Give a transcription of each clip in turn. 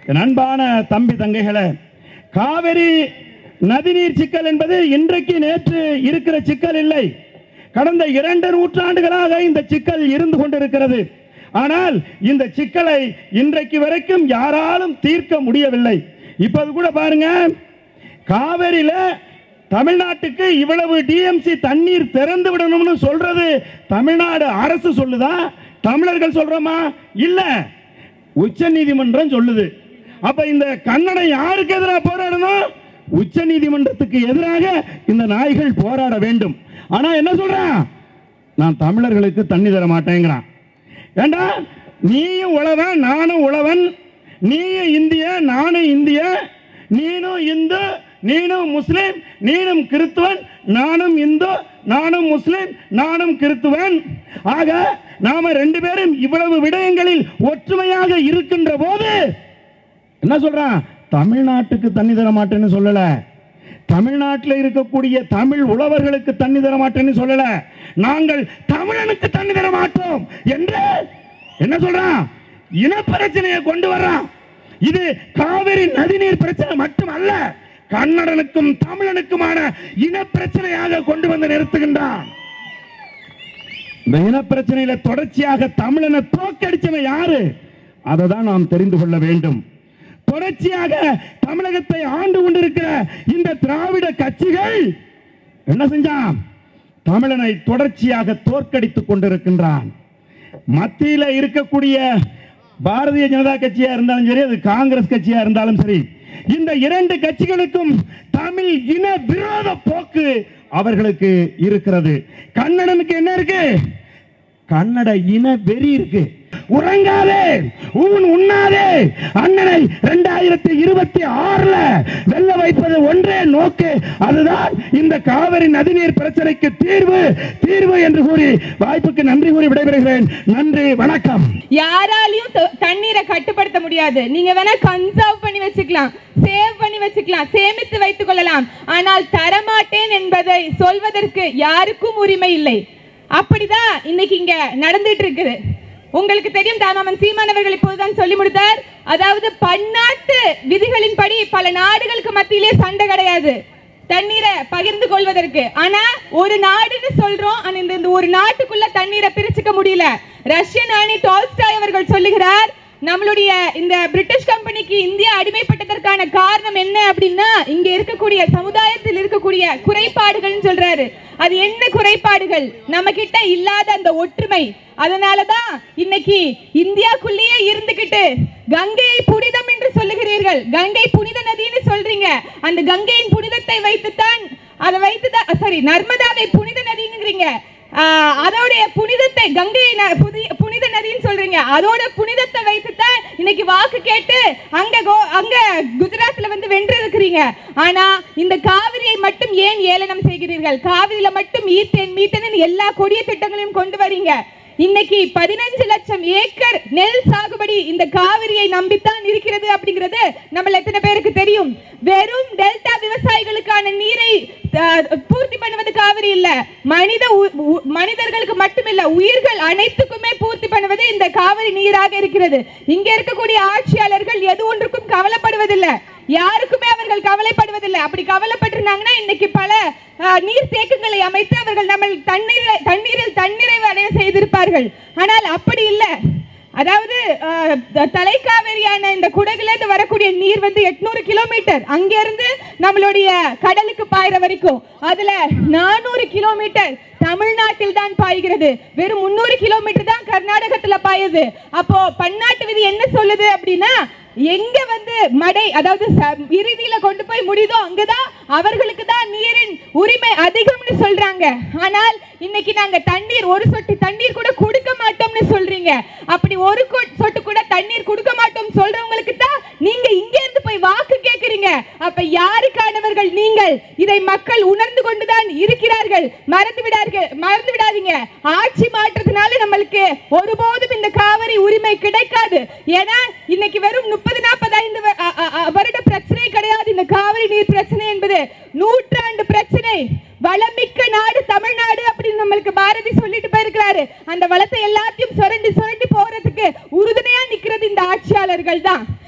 என் அன்பான தம்பி தங்கைகளே காவிரி நதிநீர் சிக்கல் என்பது இன்றைக்கு நேற்று இருக்கிற சிக்கல் இல்லை கடந்த இரண்டு நூற்றாண்டுகளாக இந்த சிக்கல் இருந்து கொண்டிருக்கிறது ஆனால் இந்த சிக்கலை இன்றைக்கு வரைக்கும் யாராலும் தீர்க்க முடியவில்லை இப்போது கூட பாருங்க காவிரியில தமிழ்நாட்டுக்கு இவ்வளவு டிஎம்சி தண்ணீர் திறந்து விடணும்னு சொல்றது தமிழ்நாடு அரசு சொல்லுதா தமிழர்கள் சொல்றோமா இல்ல உச்ச நீதிமன்றம் சொல்லுது அப்ப இந்த கன்னடம் யாருக்கு எதிராக போராடணும் உச்ச நீதிமன்றத்துக்கு எதிராக இந்த நாய்கள் போராட வேண்டும் ஆனா என்ன சொல்றான் நான் தமிழர்களுக்கு தண்ணி தர மாட்டேங்கிறான் ஏண்டா நீயும் உழவன் நானும் உழவன் நீயும் இந்திய நானும் இந்திய நீனும் இந்து நீனும் முஸ்லிம் நீனும் கிறிஸ்துவன் நானும் இந்து நானும் முஸ்லிம் நானும் கிறிஸ்துவன் ஆக நாம ரெண்டு பேரும் இவ்வளவு விடயங்களில் ஒற்றுமையாக இருக்கின்ற போது என்ன சொல்றான் தமிழ்நாட்டுக்கு தண்ணி தர மாட்டேன்னு சொல்லல தமிழ்நாட்டில் இருக்கக்கூடிய தமிழ் உழவர்களுக்கு தண்ணி தர மாட்டேன்னு சொல்லல நாங்கள் தமிழனுக்கு தண்ணி தர மாட்டோம் என்று என்ன சொல்றான் இன பிரச்சனையை கொண்டு வர்றான் இது காவிரி நதிநீர் பிரச்சனை மட்டுமல்ல கன்னடனுக்கும் தமிழனுக்குமான இன பிரச்சனையாக கொண்டு வந்து நிறுத்துகின்றான் இந்த இன பிரச்சனையில தொடர்ச்சியாக தமிழனை தோக்கடிச்சவன் யாரு அதை தான் நாம் தெரிந்து கொள்ள வேண்டும் தொடர்ச்சியாக தமிழகத்தை ஆண்டு கொண்டிருக்கிற இந்த திராவிட கட்சிகள் என்ன செஞ்சான் தமிழனை தொடர்ச்சியாக தோற்கடித்துக் கொண்டிருக்கின்றான் மத்தியில இருக்கக்கூடிய பாரதிய ஜனதா கட்சியா இருந்தாலும் சரி அது காங்கிரஸ் கட்சியா இருந்தாலும் சரி இந்த இரண்டு கட்சிகளுக்கும் தமிழ் இன விரோத போக்கு அவர்களுக்கு இருக்கிறது கன்னடனுக்கு என்ன இருக்கு கன்னட இன வெறி இருக்கு உறங்காதே ஊன் உண்ணாதே அண்ணனை இரண்டாயிரத்தி இருபத்தி ஆறுல வெல்ல வைப்பது ஒன்றே நோக்கு அதுதான் இந்த காவிரி நதிநீர் பிரச்சனைக்கு தீர்வு தீர்வு என்று கூறி வாய்ப்புக்கு நன்றி கூறி விடைபெறுகிறேன் நன்றி வணக்கம் யாராலையும் த- தண்ணீரை கட்டுப்படுத்த முடியாது நீங்க வேணா கன்சர்வ் பண்ணி வச்சுக்கலாம் சேவ் பண்ணி வச்சுக்கலாம் சேமித்து வைத்துக் கொள்ளலாம் ஆனால் தரமாட்டேன் என்பதை சொல்வதற்கு யாருக்கும் உரிமை இல்லை அப்படிதான் இன்னைக்கு இங்க நடந்துட்டு இருக்குது உங்களுக்கு தெரியும் தாமாமன் சீமானவர்கள் இப்போதுதான் சொல்லி முடித்தார் அதாவது பன்னாட்டு விதிகளின்படி பல நாடுகளுக்கு மத்தியிலே சண்டை கிடையாது தண்ணீரை பகிர்ந்து கொள்வதற்கு ஆனா ஒரு நாடுன்னு சொல்றோம் ஆனா இந்த இந்த ஒரு நாட்டுக்குள்ள தண்ணீரை பிரிச்சுக்க முடியல ரஷ்ய நாணி டால்ஸ்டாய் அவர்கள் சொல்லுகிறார் நம்மளுடைய இந்த பிரிட்டிஷ் கம்பெனிக்கு இந்தியா அடிமைப்பட்டதற்கான காரணம் என்ன அப்படின்னா இங்க இருக்கக்கூடிய சமுதாயத்தில் இருக்கக்கூடிய குறைபாடுகள்னு சொல்றாரு அது என்ன குறைபாடுகள் நம்ம கிட்ட இல்லாத அந்த ஒற்றுமை அதனாலதான் இன்னைக்கு இந்தியாக்குள்ளேயே இருந்துகிட்டு கங்கையை புனிதம் என்று சொல்லுகிறீர்கள் கங்கை புனித நதின்னு சொல்றீங்க அந்த கங்கையின் புனிதத்தை வைத்துத்தான் அதை வைத்துதான் சாரி நர்மதாவை புனித நதிங்கிறீங்க ஆஹ் அதோடைய புனிதத்தை கங்கையை ந- புதி- புனித நதின்னு சொல்றீங்க அதோட புனிதத்தை வைத்துத்தான் இன்னைக்கு வாக்கு கேட்டு அங்க கோ- அங்க குஜராத்ல வந்து வென்று இருக்கிறீங்க ஆனா இந்த காவிரியை மட்டும் ஏன் ஏளனம் செய்கிறீர்கள் காவிரியில மட்டும் ஈத்தேன் மீத்தேன் எல்லா கொடிய திட்டங்களையும் கொண்டு வரீங்க இன்னைக்கு பதினஞ்சு லட்சம் ஏக்கர் நெல் சாகுபடி இந்த காவிரியை நம்பித்தான் இருக்கிறது அப்படிங்கிறது நம்மள எத்தனை பேருக்கு தெரியும் வெறும் டெல்டா விவசாயிகளுக்கான நீரை அஹ், பூர்த்தி பண்ணுவது காவிரி இல்ல மனித உ- உ- மனிதர்களுக்கு மட்டுமில்ல உயிர்கள் அனைத்துக்குமே பூர்த்தி பண்ணுவது இந்த காவிரி நீராக இருக்கிறது இங்க இருக்கக்கூடிய ஆட்சியாளர்கள் எது ஒன்றுக்கும் கவலைப்படுவதில்லை யாருக்குமே அவர்கள் கவலைப்படுவதில்லை அப்படி கவலைப்பட்டிருந்தாங்கன்னா இன்னைக்கு பல அஹ், நீர் தேக்கங்களை அமைத்து அவர்கள் நம்ம தண்ணீர் தண்ணீரில் தன்னிறைவு அடைய செய்திருப்பார்கள் ஆனால் அப்படி இல்லை அதாவது அஹ், த- தலைக்காவேரியான இந்த குடகுல இருந்து வரக்கூடிய நீர் வந்து எட்நூறு கிலோமீட்டர் அங்கிருந்து நம்மளுடைய கடலுக்கு பாயிற வரைக்கும் அதுல நானூறு கிலோமீட்டர் தமிழ்நாட்டில் தான் பாய்கிறது வெறும் முன்னூறு கிலோமீட்டர் தான் கர்நாடகத்துல பாயுது அப்போ பன்னாட்டு விதி என்ன சொல்லுது அப்படின்னா எங்க வந்து மடை அதாவது ச- இறுதியில கொண்டு போய் முடியுதோ அங்கதான் அவர்களுக்கு தான் நீரின் உரிமை அதிகம்னு சொல்றாங்க ஆனால் இன்னைக்கு நாங்க தண்ணீர் ஒரு சொட்டு தண்ணீர் கூட கொடுக்க மாட்டோம்னு சொல்றீங்க அப்படி ஒரு கொ- சொட்டு கூட தண்ணீர் கொடுக்க மாட்டோம் சொல்றவங்களுக்கு தான் நீங்க இங்க இருந்து போய் வாக்கு கேக்குறீங்க அப்ப யாருக்கானவர்கள் நீங்கள் இதை மக்கள் உணர்ந்து கொண்டுதான் இருக்கிறார்கள் மறந்து விடார்கள் மறந்து விடாதீங்க ஆட்சி மாற்றத்தினால நம்மளுக்கு ஒருபோதும் இந்த காவிரி உரிமை கிடைக்காது ஏன்னா இன்னைக்கு வெறும் முப்பது நாற்பது ஐந்து வருட பிரச்சனை கிடையாது இந்த காவிரி நீர் பிரச்சனை என்பது நூற்றாண்டு பிரச்சனை வளமிக்க நாடு தமிழ்நாடு அப்படின்னு நம்மளுக்கு பாரதி சொல்லிட்டு போயிருக்கிறாரு அந்த வளத்தை எல்லாத்தையும் சுரண்டி சுரண்டி போறதுக்கு உறுதுணையா நிக்கிறது இந்த ஆட்சியாளர்கள் தான் இந்த ஆட்சி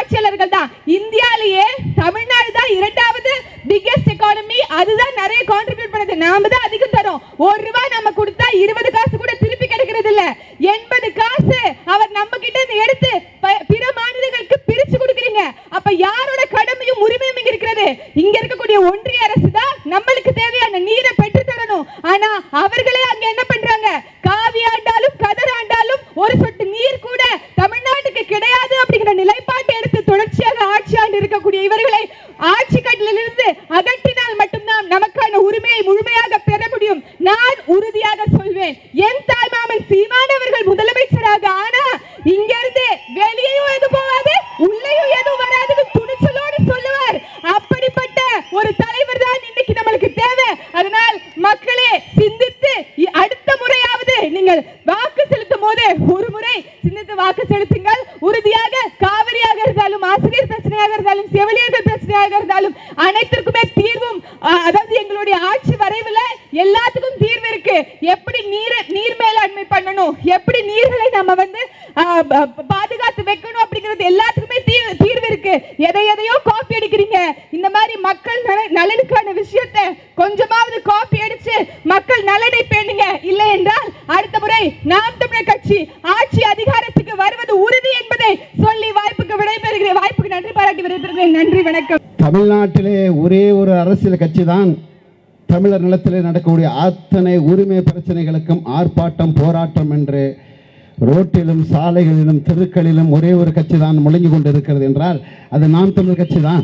ஆட்சியாளர்கள் தான் இந்தியாலேயே தமிழ்நாடு தான் இரண்டாவது பிக்கெஸ்ட் எக்கானமி அதுதான் நிறைய கான்ட்ரிபியூட் பண்ணுது நாம தான் அதிகம் தரோம் ஒரு ரூபாய் நம்ம கொடுத்தா இருபது காசு கூட திருப்பி கிடைக்கிறது இல்ல எண்பது காசு அவர் நம்ம கிட்ட இருந்து எடுத்து ப- பிற மாநிலங்களுக்கு பிரிச்சு கொடுக்குறீங்க அப்ப யாரோட கடமையும் உரிமையும் இங்க இருக்கிறது இங்க இருக்கக்கூடிய ஒன்றிய அரசு தான் நம்மளுக்கு தேவையான நீரை பெற்று தரணும் ஆனா அவர்களே அங்க என்ன பண்றாங்க காவி ஆண்டாலும் கதர் ஆண்டாலும் ஒரு சொட்டு நீர் கூட தமிழ்நாட்டுக்கு கிடையாது அப்படிங்கிற நிலைப்பாட்டை எடுத்து தொடர்ச்சியாக ஆட்சி ஆண்டு இருக்கக்கூடிய இவர்களை ஆட்சி கட்டிலிருந்து அகற்றினால் மட்டும்தான் நமக்கான உரிமையை முழுமையாக பெற முடியும் நான் உறுதியாக சொல்வேன் என் தாய்மாமன் சீமானவர்கள் முதலமைச்சராக ஆனா இங்க இருந்து வெளியேயும் எதுவும் போகாது உள்ளேயும் எதுவும் வராதுன்னு துணிச்சலோடு சொல்லுவார் அப்படிப்பட்ட ஒரு தலைவர் தான் இன்னைக்கு நம்மளுக்கு தேவை அதனால் மக்களே சிந்தித்து இ- அடுத்த முறையாவது நீங்கள் வாக்கு செலுத்தும் போது ஒரு முறை சிந்தித்து வாக்கு செலுத்துங்கள் உறுதியாக காவிரியாக இருந்தாலும் ஆசிரியர் பிரச்சனையாக இருந்தாலும் செவிலியர்கள் பிரச்சனையாக இருந்தாலும் அனைத்திற்குமே தீர்வும் அ, அதாவது எங்களுடைய ஆட்சி வரைவுல எல்லாத்துக்கும் தீர்வு இருக்கு எப்படி நீர் நீர் மேலாண்மை பண்ணணும் எப்படி நீர்களை நம்ம வந்து அ, ப- பாதுகாத்து வைக்கணும் அப்படிங்கிறது எல்லாத்துக்குமே தீர்வு தீர்வு இருக்கு எதை எதையோ காப்பி அடிக்கிறீங்க இந்த மாதிரி மக்கள் நல- நலனுக்கான விஷயத்தை கொஞ்சமாவது காப்பி அடிச்சு மக்கள் நலனை பேணுங்க இல்லை என்றால் அடுத்த முறை நாம் தமிழர் கட்சி ஆட்சி அதிகாரத்துக்கு வருவது உறுதி என்பதை சொல்லி வாய்ப்புக்கு விடைபெறுகிறேன் வாய்ப்புக்கு நன்றி பாராட்டி விடைபெறுகிறேன் நன்றி வணக்கம் தமிழ்நாட்டிலே ஒரே ஒரு அரசியல் கட்சி தான் தமிழர் நிலத்திலே நடக்கக்கூடிய அத்தனை உரிமை பிரச்சனைகளுக்கும் ஆர்ப்பாட்டம் போராட்டம் என்று ரோட்டிலும் சாலைகளிலும் தெருக்களிலும் ஒரே ஒரு கட்சி தான் முழங்கி கொண்டிருக்கிறது என்றால் அது நாம் தமிழ் கட்சி தான்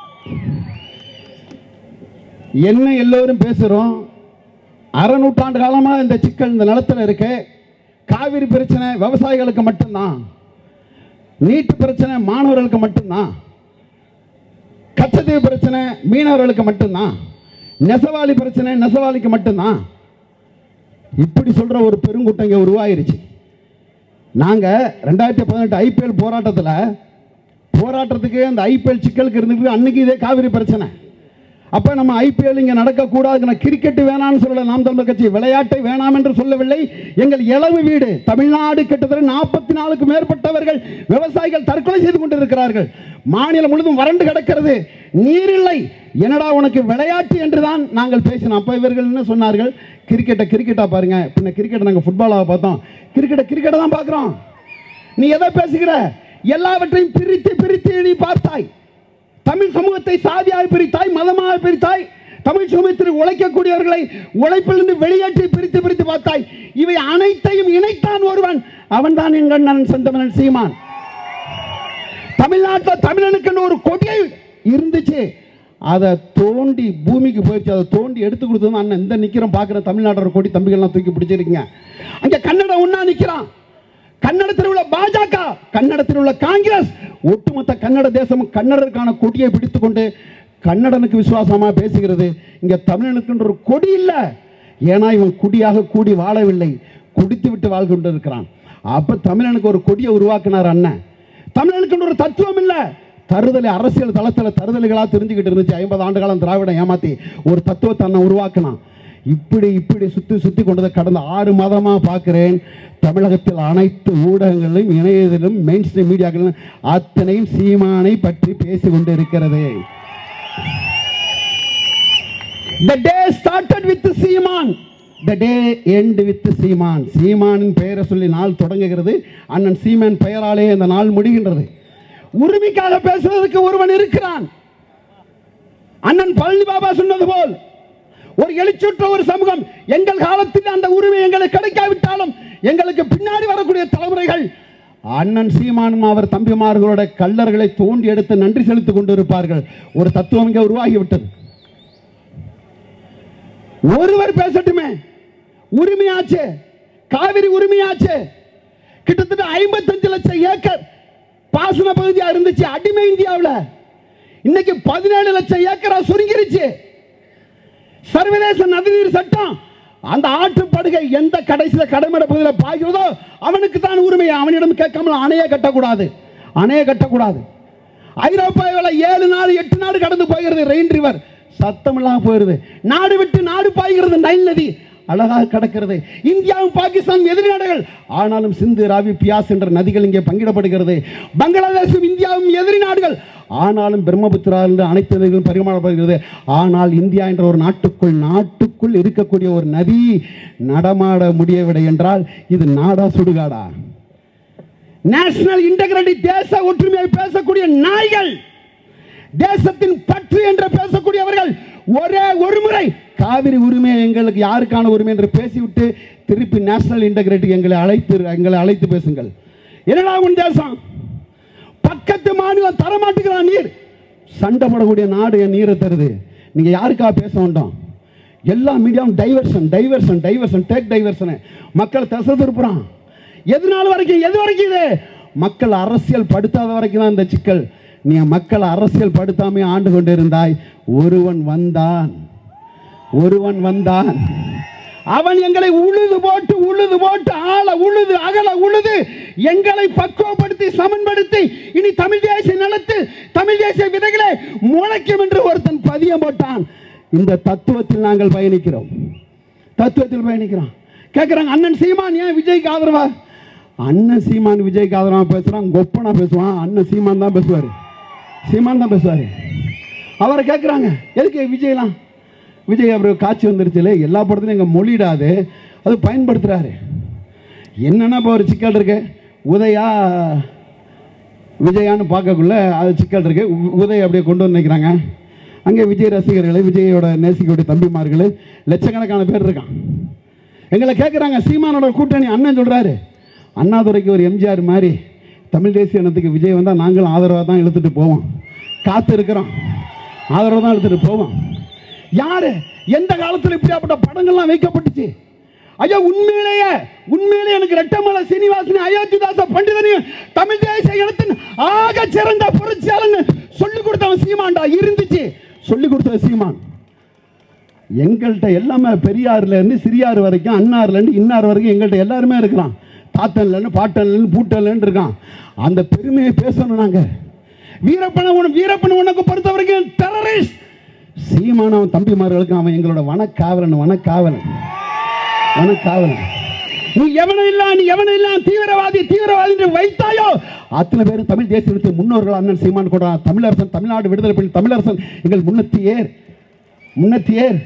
என்ன எல்லோரும் பேசுகிறோம் அரை நூற்றாண்டு காலமாக இந்த சிக்கல் இந்த நிலத்தில் இருக்கு காவிரி பிரச்சனை விவசாயிகளுக்கு மட்டும்தான் நீட்டு பிரச்சனை மாணவர்களுக்கு மட்டும்தான் கச்சத்தீவு பிரச்சனை மீனவர்களுக்கு மட்டும்தான் நெசவாளி பிரச்சனை நெசவாளிக்கு மட்டும்தான் இப்படி சொல்ற ஒரு பெருங்கூட்டம் இங்கே உருவாயிருச்சு நாங்க ரெண்டாயிரத்தி பதினெட்டு ஐபிஎல் போராட்டத்தில் போராட்டத்துக்கு அந்த ஐபிஎல் சிக்கலுக்கு இருந்துட்டு அன்னைக்கு இதே காவிரி பிரச்சனை அப்ப நம்ம ஐபிஎல் இங்க நடக்கக்கூடாது கிரிக்கெட் வேணாம்னு சொல்லல நாம் தமிழர் கட்சி விளையாட்டை வேணாம் என்று சொல்லவில்லை எங்கள் இளவு வீடு தமிழ்நாடு கிட்டத்தட்ட நாற்பத்தி நாலுக்கு மேற்பட்டவர்கள் விவசாயிகள் தற்கொலை செய்து கொண்டிருக்கிறார்கள் மாநிலம் முழுவதும் வறண்டு கிடக்கிறது நீர் இல்லை என்னடா உனக்கு விளையாட்டு என்று தான் நாங்கள் பேசினோம் அப்ப இவர்கள் என்ன சொன்னார்கள் கிரிக்கெட்டை கிரிக்கெட்டா பாருங்க பின்ன கிரிக்கெட்டை நாங்கள் ஃபுட்பாலாக பார்த்தோம் கிரிக்கெட்டை கிரிக்கெட்டை தான் பார்க்குறோம் நீ எதை பேசுகிற எல்லாவற்றையும் பிரித்து பிரித்து நீ பார்த்தாய் தமிழ் சமூகத்தை சாதியாக பிரித்தாய் மதமாக பிரித்தாய் தமிழ் சமூகத்தில் உழைக்கக்கூடியவர்களை உழைப்பிலிருந்து வெளியேற்றி பிரித்து பிரித்து பார்த்தாய் இவை அனைத்தையும் இணைத்தான் ஒருவன் அவன்தான் எங்கள் அண்ணன் செந்தமனன் சீமான் தமிழ்நாட்டில் தமிழனுக்கு ஒரு கொடியை இருந்துச்சு அதை தோண்டி பூமிக்கு போயிடுச்சு அதை தோண்டி எடுத்து கொடுத்தது அண்ணன் இந்த நிற்கிறோம் பார்க்குற தமிழ்நாட்டோட கொடி தம்பிகள்லாம் தூக்கி பிடிச்சிருக்கீங்க அங்கே கன்னடம் ஒன்றா நிற்கிறான் கன்னடத்தில் உள்ள பாஜக கன்னடத்தில் உள்ள காங்கிரஸ் ஒட்டுமொத்த கன்னட தேசமும் கன்னடருக்கான கொடியை பிடித்துக்கொண்டு கன்னடனுக்கு விசுவாசமா பேசுகிறது இங்க தமிழனுக்குன்ற ஒரு கொடி இல்லை ஏன்னா இவன் குடியாக கூடி வாழவில்லை குடித்து விட்டு வாழ்ந்து கொண்டு இருக்கிறான் அப்ப தமிழனுக்கு ஒரு கொடியை உருவாக்கினார் அண்ணன் தமிழனுக்குன்ற ஒரு தத்துவம் இல்லை தருதலை அரசியல் தளத்தில் தருதலைகளாக தெரிஞ்சுக்கிட்டு இருந்துச்சு ஐம்பது ஆண்டு காலம் திராவிடம் ஏமாத்தி ஒரு தத்துவத்தை அண்ணன் உருவாக்கினான் இப்படி இப்படி சுத்தி சுத்தி கொண்டதை கடந்த ஆறு மாதமா பார்க்கிறேன் தமிழகத்தில் அனைத்து ஊடகங்களிலும் இணையத்திலும் மெயின் ஸ்ட்ரீம் மீடியாக்களிலும் அத்தனையும் சீமானை பற்றி பேசி கொண்டு இருக்கிறது The day started with Seeman The day end with சீமான் சீமானின் பெயரை சொல்லி நாள் தொடங்குகிறது அண்ணன் சீமான் பெயராலே இந்த நாள் முடிகின்றது உரிமைக்காக பேசுவதற்கு ஒருவன் இருக்கிறான் அண்ணன் பழனி பாபா சொன்னது போல் ஒரு எழுச்சுற்ற ஒரு சமூகம் எங்கள் காலத்தில் அந்த உரிமை எங்களுக்கு கிடைக்காவிட்டாலும் எங்களுக்கு பின்னாடி வரக்கூடிய தலைமுறைகள் அண்ணன் சீமானும் அவர் தம்பிமார்களோட கல்லர்களை தோண்டி எடுத்து நன்றி செலுத்திக் கொண்டிருப்பார்கள் ஒரு தத்துவம் இங்கே உருவாகிவிட்டது ஒருவர் பேசட்டுமே உரிமையாச்சு காவிரி உரிமையாச்சு கிட்டத்தட்ட ஐம்பத்தஞ்சு லட்சம் ஏக்கர் பாசன பகுதியா இருந்துச்சு அடிமை இந்தியாவில் இன்னைக்கு பதினேழு லட்சம் ஏக்கரா சுருங்கிருச்சு சர்வதேச நதிநீர் சட்டம் அந்த ஆற்றுப்படுகை எந்த கடைசியில் கடைமடை பகுதியில் பாய்கிறதோ அவனுக்கு தான் உரிமை அவனிடம் கேட்காமல் அணையை கட்டக்கூடாது அணையை கட்டக்கூடாது ஐரோப்பாவில் ஏழு நாடு எட்டு நாடு கடந்து போகிறது ரெயின் ரிவர் சத்தம் இல்லாம போயிருது நாடு விட்டு நாடு பாய்கிறது நைல் நதி அழகாக கிடக்கிறது இந்தியாவும் பாகிஸ்தான் எதிரி நாடுகள் ஆனாலும் சிந்து ராவி பியாஸ் என்ற நதிகள் இங்கே பங்கிடப்படுகிறது பங்களாதேஷும் இந்தியாவும் எதிரி நாடுகள் ஆனாலும் பிரம்மபுத்திரா என்று அனைத்து நதிகளும் பரிமாறப்படுகிறது ஆனால் இந்தியா என்ற ஒரு நாட்டுக்குள் நாட்டுக்குள் இருக்கக்கூடிய ஒரு நதி நடமாட முடியவில்லை என்றால் இது நாடா சுடுகாடா நேஷனல் இன்டெகிரிட்டி தேச ஒற்றுமையை பேசக்கூடிய நாய்கள் தேசத்தின் பற்று என்று பேசக்கூடியவர்கள் ஒரே ஒரு முறை காவிரி உரிமை எங்களுக்கு யாருக்கான உரிமை என்று பேசிவிட்டு திருப்பி நேஷனல் இன்டெகிரிட்டி எங்களை அழைத்து எங்களை அழைத்து பேசுங்கள் என்னடா உன் தேசம் பக்கத்து மாநிலம் தரமாட்டுகிறான் நீர் சண்டை போடக்கூடிய நாடு என் நீரை தருது நீங்க யாருக்காக பேச வேண்டாம் எல்லா மீடியாவும் diversion diversion diversion take diversion மக்கள் திசை திருப்புறான் எது நாள் வரைக்கும் எது வரைக்கும் இது மக்கள் அரசியல் படுத்தாத வரைக்கும் தான் இந்த சிக்கல் நீ மக்கள் அரசியல் படுத்தாமே ஆண்டு கொண்டிருந்தாய் ஒருவன் வந்தான் ஒருவன் வந்தான் அவன் எங்களை உழுது போட்டு உழுது போட்டு ஆள உழுது அகல உழுது எங்களை பக்குவப்படுத்தி சமன்படுத்தி இனி தமிழ் தேசிய நிலத்தில் தமிழ் தேசிய விதைகளே முளைக்கும் என்று ஒருத்தன் பதியம் போட்டான் இந்த தத்துவத்தில் நாங்கள் பயணிக்கிறோம் தத்துவத்தில் பயணிக்கிறோம் கேட்குறாங்க அண்ணன் சீமான் ஏன் விஜய்க்கு ஆதரவா அண்ணன் சீமான் விஜய்க்கு ஆதரவா பேசுறான் கொப்பனா பேசுவான் அண்ணன் சீமான் தான் பேசுவார் சீமான் தான் பேசுவார் அவரை கேட்குறாங்க எதுக்கு விஜய்லாம் விஜய் அவர் காட்சி வந்துருச்சுல எல்லா படத்துலையும் எங்கள் மொழிடாது அது பயன்படுத்துகிறாரு என்னென்னா இப்போ ஒரு சிக்கல் இருக்கு உதயா விஜயான்னு பார்க்கக்குள்ள அது சிக்கல் இருக்கு உ- உதய் அப்படியே கொண்டு வந்து நிற்கிறாங்க அங்கே விஜய் ரசிகர்கள் விஜயோட நேசிக்கக்கூடிய தம்பிமார்கள் லட்சக்கணக்கான பேர் இருக்கான் எங்களை கேட்குறாங்க சீமானோட கூட்டணி அண்ணன் சொல்கிறாரு அண்ணாதுரைக்கு ஒரு எம்ஜிஆர் மாதிரி தமிழ் தேசிய இனத்துக்கு விஜய் வந்தால் நாங்களும் ஆதரவாக தான் இழுத்துட்டு போவோம் காத்து இருக்கிறோம் ஆதரவாக தான் இழுத்துட்டு போவோம் யாரு எந்த காலத்தில் இப்படியாப்பட்ட படங்கள்லாம் வைக்கப்பட்டுச்சு ஐயா உண்மையிலேயே உண்மையிலேயே எனக்கு ரெட்டமலை சீனிவாசன் அயோத்திதாச பண்டிதனையும் தமிழ் தேசிய இனத்தின் ஆக சிறந்த புரட்சியாளன் சொல்லி கொடுத்தவன் சீமான்டா இருந்துச்சு சொல்லி கொடுத்தவன் சீமான் எங்கள்கிட்ட எல்லாமே பெரியாறுல இருந்து சிறியாறு வரைக்கும் அன்னார்ல இருந்து இன்னார் வரைக்கும் எங்கள்கிட்ட எல்லாருமே இருக்கிறான் தாத்தன்லேருந்து பாட்டன்லேருந்து பூட்டன்லேருந்து இருக்கான் அந்த பெருமையை பேசணும் நாங்க வீரப்பன உன வீரப்பன உனக்கு பொறுத்த வரைக்கும் டெரரிஸ்ட் சீமானவன் தம்பிமார்களுக்கு அவன் எங்களோட வனக்காவலன் வனக்காவலன் வனக்காவலன் நீ எவனும் இல்ல நீ எவனும் இல்ல தீவிரவாதி தீவிரவாதி என்று வைத்தாயோ அத்தனை பேரும் தமிழ் தேசியத்தின் முன்னோர்கள் அண்ணன் சீமான் கூட தமிழரசன் தமிழ்நாடு விடுதலை பண்ணி தமிழரசன் எங்கள் முன்னத்தி ஏர் முன்னத்தி ஏர்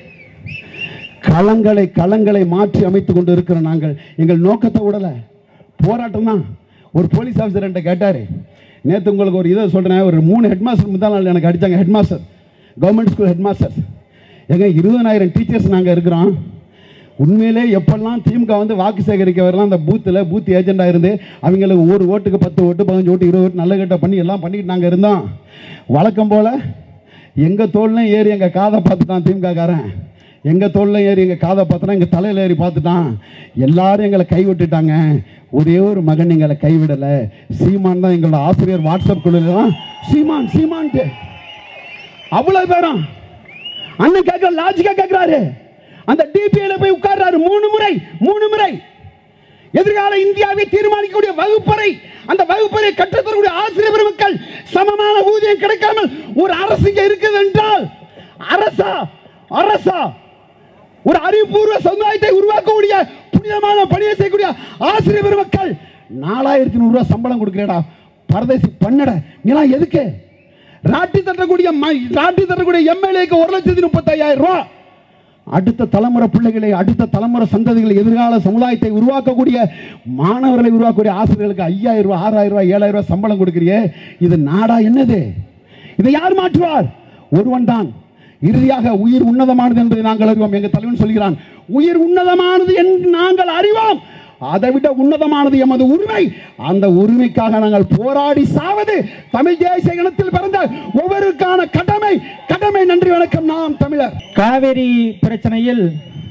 களங்களை களங்களை மாற்றி அமைத்து கொண்டு இருக்கிற நாங்கள் எங்கள் நோக்கத்தை விடல போராட்டம் தான் ஒரு போலீஸ் ஆஃபீஸர் என்கிட்ட கேட்டார் நேற்று உங்களுக்கு ஒரு இதை சொல்கிறேன் ஒரு மூணு ஹெட் மாஸ்டர் முந்தா நாள் எனக்கு அடித்தாங்க head master government school head master எங்க இருபதாயிரம் டீச்சர்ஸ் நாங்கள் இருக்கிறோம் உண்மையிலே எப்பெல்லாம் திமுக வந்து வாக்கு சேகரிக்க வரலாம் அந்த பூத்தில் பூத் ஏஜெண்டாக இருந்து அவங்களுக்கு ஒரு ஓட்டுக்கு பத்து ஓட்டு பதினஞ்சு ஓட்டு இருபது ஓட்டு நல்ல கட்ட பண்ணி எல்லாம் பண்ணிட்டு நாங்கள் இருந்தோம் வழக்கம் போல் எங்கள் தோல்லையும் ஏறி எங்கள் காதை பார்த்துட்டான் திமுககாரன் எங்கள் தோல்லையும் ஏறி எங்கள் காதை பார்த்துட்டான் எங்கள் தலையில் ஏறி பார்த்துட்டான் எல்லாரும் எங்களை கை விட்டுட்டாங்க ஒரே ஒரு மகன் எங்களை கைவிடலை சீமான் தான் எங்களோட ஆசிரியர் வாட்ஸ்அப் குழுலாம் சீமான் சீமான்ட்டு அவ்வளோ பேரும் அண்ணன் கேட்க லாஜிக்கா கேட்கிறாரு அந்த டிபிஐல போய் உட்கார்றாரு மூணு முறை மூணு முறை எதிர்கால இந்தியாவை தீர்மானிக்கக்கூடிய வகுப்பறை அந்த வகுப்பறை கற்றுத்தரக்கூடிய ஆசிரியர் பெருமக்கள் சமமான ஊதியம் கிடைக்காமல் ஒரு அரசு இங்க இருக்குது என்றால் அரசா அரசா ஒரு அறிவுபூர்வ சமுதாயத்தை உருவாக்கக்கூடிய புனிதமான பணியை செய்யக்கூடிய ஆசிரியர் பெருமக்கள் நாலாயிரத்தி நூறு ரூபாய் சம்பளம் கொடுக்கிறேடா பரதேசி பண்ணட நீலாம் எதுக்கு ராட்டி தட்டக்கூடிய ம- ராட்டி தட்டக்கூடிய எம்எல்ஏக்கு ஒரு லட்சத்தி முப்பத்தையாயிரம் ரூபாய் அடுத்த தலைமுறை பிள்ளைகளை அடுத்த தலைமுறை சந்ததிகளை எதிர்கால சமுதாயத்தை உருவாக்கக்கூடிய மாணவர்களை உருவாக்கக்கூடிய ஆசிரியர்களுக்கு ஐயாயிரம் ரூபாய் ஆறாயிரம் ரூபாய் ஏழாயிரம் ரூபாய் சம்பளம் கொடுக்கிறியே இது நாடா என்னது இதை யார் மாற்றுவார் ஒருவன் தான் இறுதியாக உயிர் உன்னதமானது என்பதை நாங்கள் அறிவோம் எங்கள் தலைவன் சொல்கிறான் உயிர் உன்னதமானது என்று நாங்கள் அறிவோம் அதை விட உன்னதமானது எமது உரிமை அந்த உரிமைக்காக நாங்கள் போராடி சாவது தமிழ் தேசிய இனத்தில் பிறந்த ஒவ்வொருக்கான கடமை கடமை நன்றி வணக்கம் நாம் தமிழர் காவேரி பிரச்சனையில்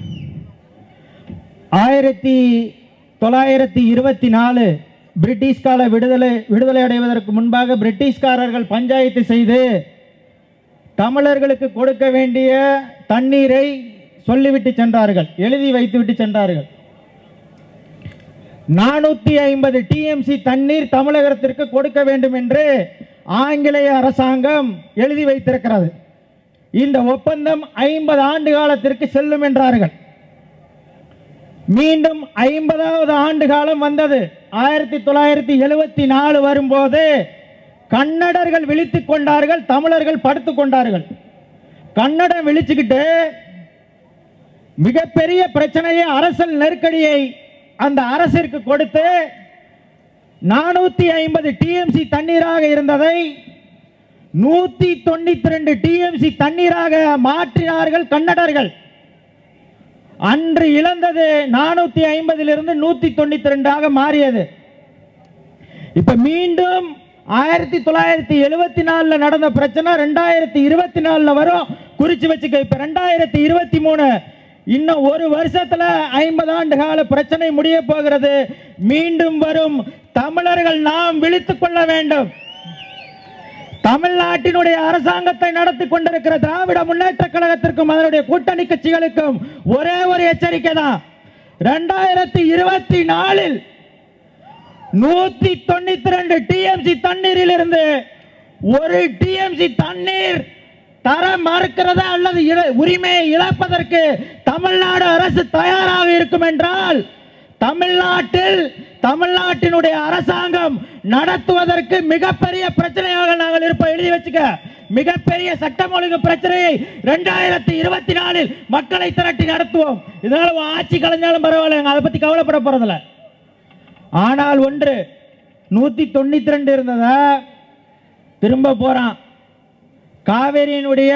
ஆயிரத்தி தொள்ளாயிரத்தி இருபத்தி நாலு பிரிட்டிஷ் கால விடுதலை விடுதலை அடைவதற்கு முன்பாக பிரிட்டிஷ்காரர்கள் பஞ்சாயத்து செய்து தமிழர்களுக்கு கொடுக்க வேண்டிய தண்ணீரை சொல்லிவிட்டு சென்றார்கள் எழுதி வைத்துவிட்டு சென்றார்கள் நானூத்தி ஐம்பது டிஎம்சி தண்ணீர் தமிழகத்திற்கு கொடுக்க வேண்டும் என்று ஆங்கிலேய அரசாங்கம் எழுதி வைத்திருக்கிறது இந்த ஒப்பந்தம் ஐம்பது ஆண்டு காலத்திற்கு செல்லும் என்றார்கள் மீண்டும் ஐம்பதாவது ஆண்டு காலம் வந்தது ஆயிரத்தி தொள்ளாயிரத்தி எழுபத்தி நாலு வரும்போது கன்னடர்கள் விழித்துக் கொண்டார்கள் தமிழர்கள் படுத்துக் கொண்டார்கள் கன்னடம் விழிச்சுக்கிட்டு மிகப்பெரிய பிரச்சனையை அரசியல் நெருக்கடியை அந்த அரசிற்கு கொடுத்து நானூத்தி ஐம்பது டிஎம்சி தண்ணீராக இருந்ததை நூத்தி தொண்ணூத்தி ரெண்டு டிஎம்சி தண்ணீராக மாற்றினார்கள் கன்னடர்கள் அன்று இழந்தது நானூத்தி ஐம்பதிலிருந்து நூத்தி தொண்ணூத்தி ரெண்டாக மாறியது இப்ப மீண்டும் ஆயிரத்தி தொள்ளாயிரத்தி எழுபத்தி நாலுல நடந்த பிரச்சனை ரெண்டாயிரத்தி இருபத்தி நாலுல வரும் குறிச்சு வச்சுக்க இப்ப ரெண்டாயிரத்தி இருபத்தி மூணு இன்னும் ஒரு வருஷத்துல ஐம்பது ஆண்டு கால பிரச்சனை முடிய போகிறது மீண்டும் வரும் தமிழர்கள் நாம் விழித்துக் கொள்ள வேண்டும் தமிழ்நாட்டினுடைய அரசாங்கத்தை நடத்தி கொண்டிருக்கிற திராவிட முன்னேற்ற கழகத்திற்கும் அதனுடைய கூட்டணி கட்சிகளுக்கும் ஒரே ஒரு எச்சரிக்கை தான் ரெண்டாயிரத்தி இருபத்தி நாலில் நூத்தி தொண்ணூத்தி ரெண்டு டிஎம்சி தண்ணீரில் இருந்து ஒரு டிஎம்சி தண்ணீர் தர மறுக்கிறதா அல்லது இழ- உரிமையை இழப்பதற்கு தமிழ்நாடு அரசு தயாராக இருக்கும் என்றால் தமிழ்நாட்டில் தமிழ்நாட்டினுடைய அரசாங்கம் நடத்துவதற்கு மிகப்பெரிய பிரச்சனையாக நாங்கள் இருப்போம் எழுதி வச்சுக்க மிகப்பெரிய சட்டம் ஒழுங்கு பிரச்சனையை ரெண்டாயிரத்தி இருபத்தி நாலில் மக்களை திரட்டி நடத்துவோம் இதனால உன் ஆட்சி கலைஞ்சாலும் பரவாயில்ல அதை பத்தி கவலைப்பட போறதில்ல ஆனால் ஒன்று நூத்தி தொண்ணூத்தி ரெண்டு இருந்ததா திரும்ப போறான் காவேரியினுடைய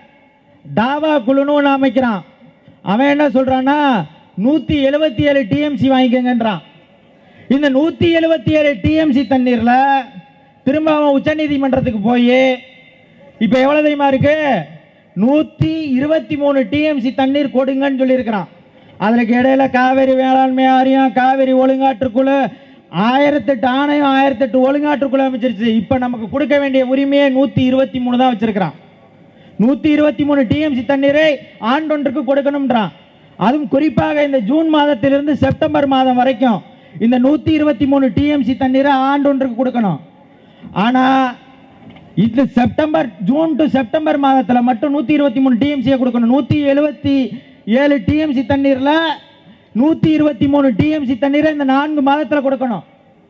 தாவா குழுன்னு ஒன்று அமைக்கிறான் அவன் என்ன சொல்றான்னா நூத்தி எழுபத்தி ஏழு டிஎம்சி வாங்கிக்கங்கன்றான் இந்த நூத்தி எழுபத்தி ஏழு டிஎம்சி தண்ணீர்ல திரும்ப அவன் உச்சநீதிமன்றத்துக்கு போய் இப்போ எவ்வளவு தெரியுமா இருக்கு நூத்தி இருபத்தி மூணு டிஎம்சி தண்ணீர் கொடுங்கன்னு சொல்லியிருக்கிறான் அதற்கு இடையில காவேரி வேளாண்மை ஆரியம் காவேரி ஒழுங்காற்றுக்குழு ஆயிரத்தெட்டு ஆணையம் ஆயிரத்தெட்டு ஒழுங்காற்றுக்குழு அமைச்சிருச்சு இப்போ நமக்கு கொடுக்க வேண்டிய உரிமையை நூத்தி இருபத்தி மூணு தான் வச்சிருக்கிறான் நூத்தி இருபத்தி மூணு டிஎம்சி தண்ணீரை ஆண்டொன்றுக்கு கொடுக்கணும்ன்றான் அதுவும் குறிப்பாக இந்த ஜூன் மாதத்திலிருந்து செப்டம்பர் மாதம் வரைக்கும் இந்த நூத்தி இருபத்தி மூணு டிஎம்சி தண்ணீரை ஆண்டொன்றுக்கு கொடுக்கணும் ஆனா இந்த செப்டம்பர் ஜூன் டு செப்டம்பர் மாதத்துல மட்டும் நூத்தி இருபத்தி மூணு டிஎம்சியை கொடுக்கணும் நூத்தி எழுபத்தி ஏழு டிஎம்சி தண்ணீர்ல நூத்தி இருபத்தி மூணு டிஎம்சி தண்ணீரை இந்த நான்கு மாதத்துல கொடுக்கணும்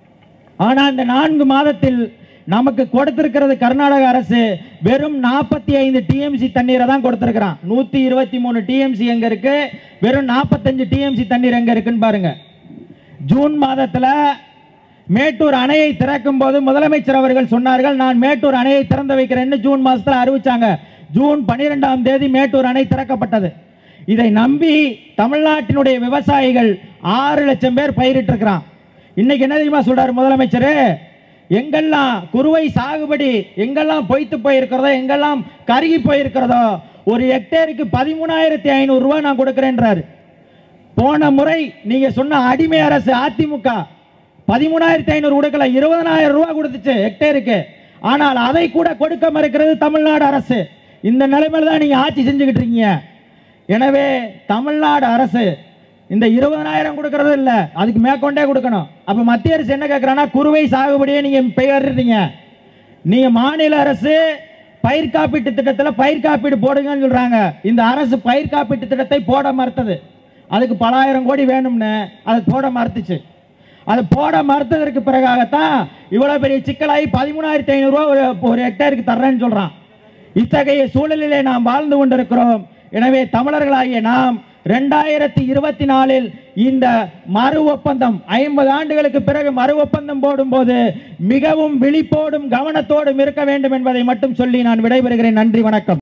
ஆனா இந்த நான்கு மாதத்தில் நமக்கு கொடுத்திருக்கிறது கர்நாடக அரசு வெறும் நாற்பத்தி ஐந்து டிஎம்சி தண்ணீரை தான் கொடுத்திருக்கிறான் நூத்தி இருபத்தி மூணு டிஎம்சி எங்க இருக்கு வெறும் நாற்பத்தஞ்சு டிஎம்சி தண்ணீர் எங்க இருக்குன்னு பாருங்க ஜூன் மாதத்துல மேட்டூர் அணையை திறக்கும் போது முதலமைச்சர் அவர்கள் சொன்னார்கள் நான் மேட்டூர் அணையை திறந்து வைக்கிறேன்னு ஜூன் மாசத்துல அறிவிச்சாங்க ஜூன் பன்னிரெண்டாம் தேதி மேட்டூர் அணை திறக்கப்பட்டது இதை நம்பி தமிழ்நாட்டினுடைய விவசாயிகள் ஆறு லட்சம் பேர் பயிரிட்டு இருக்கிறான் இன்னைக்கு என்ன தெரியுமா சொல்றாரு முதலமைச்சர் எங்கெல்லாம் குறுவை சாகுபடி எங்கெல்லாம் பொய்த்து போயிருக்கிறதோ எங்கெல்லாம் கருகி போயிருக்கிறதோ ஒரு ஹெக்டேருக்கு பதிமூணாயிரத்தி ஐநூறு ரூபாய் நான் கொடுக்கிறேன்றாரு போன முறை நீங்க சொன்ன அடிமை அரசு அதிமுக பதிமூணாயிரத்தி ஐநூறு கொடுக்கல இருபதனாயிரம் ரூபாய் கொடுத்துச்சு ஹெக்டேருக்கு ஆனால் அதை கூட கொடுக்க மறுக்கிறது தமிழ்நாடு அரசு இந்த நிலைமையில தான் நீங்க ஆட்சி செஞ்சுக்கிட்டு இருக்கீங்க எனவே தமிழ்நாடு அரசு இந்த இருபதனாயிரம் கொடுக்கறது இல்ல அதுக்கு மேற்கொண்டே கொடுக்கணும் அப்ப மத்திய அரசு என்ன கேட்கறான்னா குறுவை சாகுபடியே நீங்க பெயர்றீங்க நீங்க மாநில அரசு பயிர் காப்பீட்டு திட்டத்தில் பயிர் காப்பீடு போடுங்கன்னு சொல்றாங்க இந்த அரசு பயிர் காப்பீட்டு திட்டத்தை போட மறுத்தது அதுக்கு பலாயிரம் கோடி வேணும்னு அதை போட மறுத்துச்சு அதை போட மறுத்ததற்கு பிறகாகத்தான் இவ்வளவு பெரிய சிக்கலாகி பதிமூணாயிரத்தி ஐநூறுரூவா ஒரு ஒரு ஹெக்டேருக்கு தர்றேன்னு சொல்றான் இத்தகைய சூழலிலே நாம் வாழ்ந்து கொண்டிருக்கிறோம் எனவே தமிழர்களாகிய நாம் ரெண்டாயிரத்தி இருபத்தி நாலில் இந்த மறு ஒப்பந்தம் ஐம்பது ஆண்டுகளுக்கு பிறகு மறு ஒப்பந்தம் போடும்போது மிகவும் விழிப்போடும் கவனத்தோடும் இருக்க வேண்டும் என்பதை மட்டும் சொல்லி நான் விடைபெறுகிறேன் நன்றி வணக்கம்